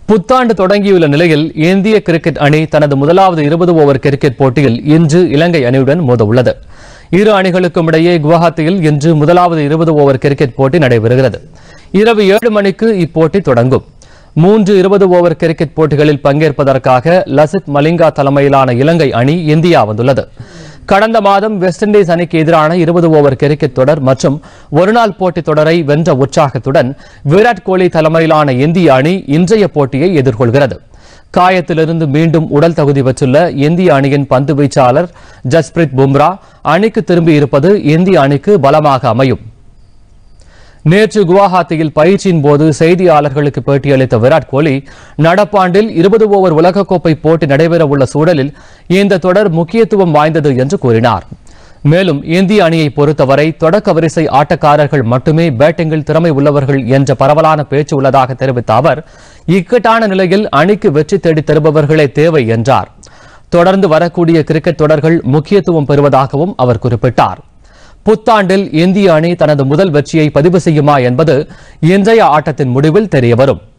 புத்தாண்டு தொடங்கியுள்ள நிலையில் இந்திய கிரிக்கெட் அணி தனது முதலாவது இருபது ஓவர் கிரிக்கெட் போட்டியில் இன்று இலங்கை அணியுடன் மோதவுள்ளது இரு அணிகளுக்கும் இடையே குவஹாத்தியில் இன்று முதலாவது இருபது ஓவர் கிரிக்கெட் போட்டி நடைபெறுகிறது இரவு ஏழு மணிக்கு இப்போட்டி தொடங்கும் மூன்று இருபது ஓவர் கிரிக்கெட் போட்டிகளில் பங்கேற்பதற்காக லசித் மலிங்கா தலைமையிலான இலங்கை அணி இந்தியா வந்துள்ளது கடந்த மாதம் வெஸ்ட் இண்டீஸ் அணிக்கு எதிரான இருபது ஓவர் கிரிக்கெட் தொடர் மற்றும் ஒருநாள் போட்டித் தொடரை வென்ற உற்சாகத்துடன் விராட் கோலி தலைமையிலான இந்திய அணி இன்றைய போட்டியை எதிர்கொள்கிறது காயத்திலிருந்து மீண்டும் உடல் தகுதி பெற்றுள்ள இந்திய அணியின் பந்து வீச்சாளர் ஜஸ்பிரித் பும்ரா அணிக்கு திரும்பியிருப்பது இந்திய அணிக்கு பலமாக அமையும் நேற்று குவாஹாத்தியில் பயிற்சியின் போது செய்தியாளர்களுக்கு பேட்டியளித்த விராட் கோலி நடப்பாண்டில் இருபது ஓவர் உலகக்கோப்பை போட்டி நடைபெறவுள்ள சூழலில் இந்த தொடர் முக்கியத்துவம் வாய்ந்தது என்று கூறினார் மேலும் இந்திய அணியை பொறுத்தவரை தொடக்க வரிசை ஆட்டக்காரர்கள் மட்டுமே பேட்டிங்கில் திறமை உள்ளவர்கள் என்ற பரவலான பேச்சு உள்ளதாக தெரிவித்த அவர் இக்கட்டான நிலையில் அணிக்கு வெற்றி தேடித் தருபவர்களே தேவை என்றார் தொடர்ந்து வரக்கூடிய கிரிக்கெட் தொடர்கள் முக்கியத்துவம் பெறுவதாகவும் அவர் குறிப்பிட்டார் புத்தாண்டில் இந்திய அணி தனது முதல் வெற்றியை பதிவு செய்யுமா என்பது இன்றைய ஆட்டத்தின் முடிவில் தெரியவரும்